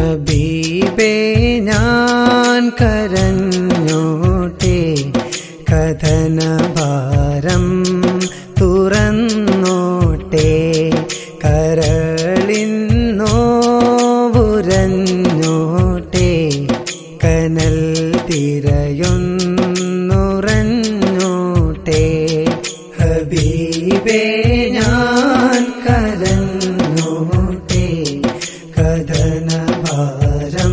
ഹബീബേ ഞാൻ കരഞ്ഞോട്ടെ കഥനഭാരം തുറന്നോട്ടെ കരളിന്നോവുരഞ്ഞോട്ടെ കനൽ തിരയൊന്നുറഞ്ഞോട്ടെ ഹബീബേ ഞാൻ കരഞ്ഞോട്ടെ കഥനഭാരം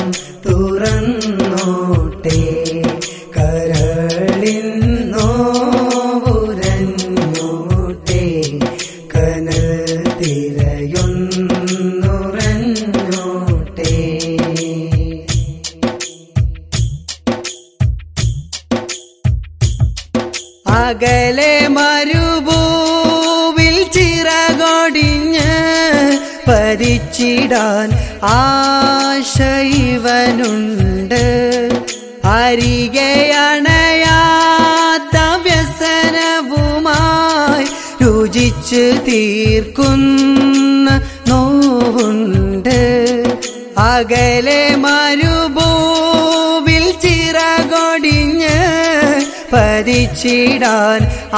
തുറന്നോട്ടെ കരളിന്നോവുരഞ്ഞോട്ടെ കനൽ തിരയൊന്നുറഞ്ഞോട്ടെ അകലെ മരുഭൂവിൽ ചിറകൊടിഞ്ഞ് പരിച്ചിടാൻ ആശൈവനുണ്ട് അരികെ അണയാത്ത വ്യസനവുമായി രുചിച്ച് തീർക്കുന്ന നോവുണ്ട് അകലെ മരുഭൂവിൽ ചിറകൊടിഞ്ഞ് പരിച്ചിടാൻ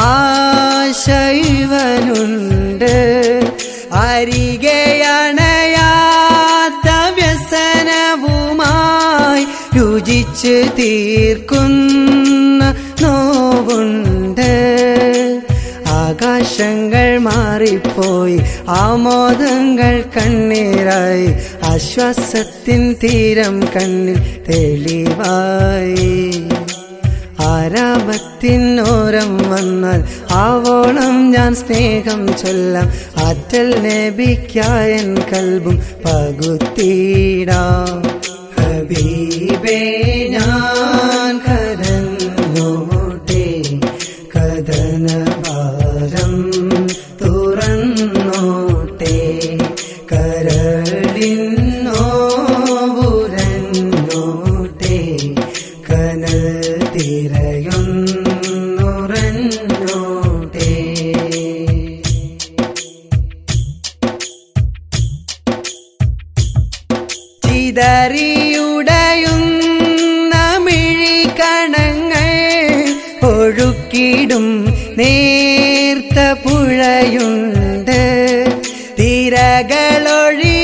ആശൈവനുണ്ട് അരികെ അണയാത്ത വ്യസനവുമായി രുചിച്ച് തീർക്കുന്ന നോവുണ്ട് ആകാശങ്ങൾ മാറിപ്പോയി ആമോദങ്ങൾ കണ്ണീരായി ആശ്വാസത്തിൻ തീരം കണ്ണിൽ തെളിവായി ആരാപത്തിനോരം വന്നാൽ ആവോളം ഞാൻ സ്നേഹം ചൊല്ലാം ആറ്റൽ നബിക്കായൻ കൽബും പകുത്തിടാം ഹബീബേ ഞാൻ കരഞ്ഞോട്ടെ കഥനഭാരം തുറന്നോട്ടെ കരളിന്നോവുരഞ്ഞോട്ടെ കനൽ തിരയൊന്നുറഞ്ഞോട്ടെ ചിതറിയുടയുന്ന മിഴിക്കണങ്ങൾ ഒഴുക്കിടും നേർത്ത പുഴയുണ്ട് തിരകളൊഴിയാത്ത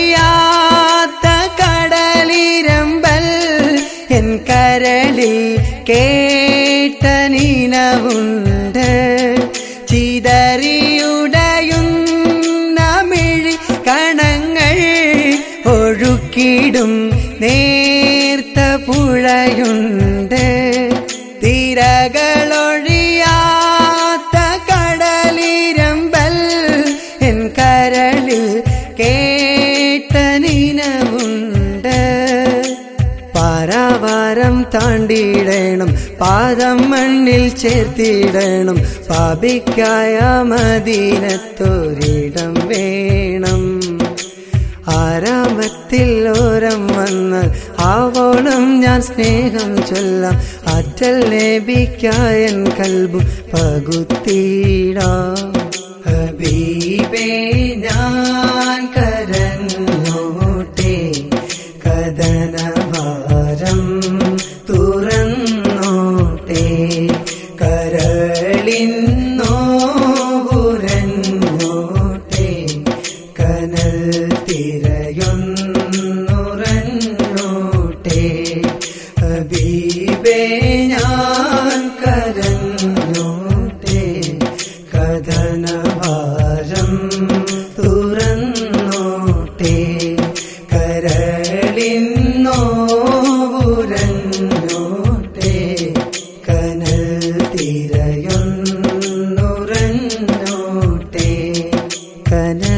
കടലിരമ്പൽ എൻ കരളിൽ കേട്ട നിനവുണ്ട് ചിതറിയുടയുന്ന മിഴി കണങ്ങൾ ഒഴുക്കിടും നേർത്ത പുഴയുണ്ട് തിരകളൊഴിയാത്ത കടലിരമ്പൽ എൻ കരളിൽ കേട്ട നിനവുണ്ട് പാരാവാരം താണ്ടിയിടണം പാദം മണ്ണിൽ ചേർത്തിടണം പാപിക്കായ മദീനത്തൊരിടം വേണം ആരാമത്തിൽ ഓരം വന്നാൽ ആവോളം ഞാൻ സ്നേഹം ചൊല്ലാം ആറ്റൽ നബിക്കായൻ കൽബും പകുത്തിടാം ഹബീബേ ഞാൻ കരഞ്ഞോട്ടെ കഥനഭാരം തുറന്നോട്ടെ കരളിന്നോവുരഞ്ഞോട്ടെ കനൽ തിരയൊന്നുറഞ്ഞോട്ടെ ഹബീബേ ഞാൻ കരഞ്ഞോട്ടെ കഥനഭാരം തുറന്നോട്ടെ കരളിന്നോവുരഞ്ഞോട്ടെ കനൽ തിരയൊന്നുറഞ്ഞോട്ടെ കനൽ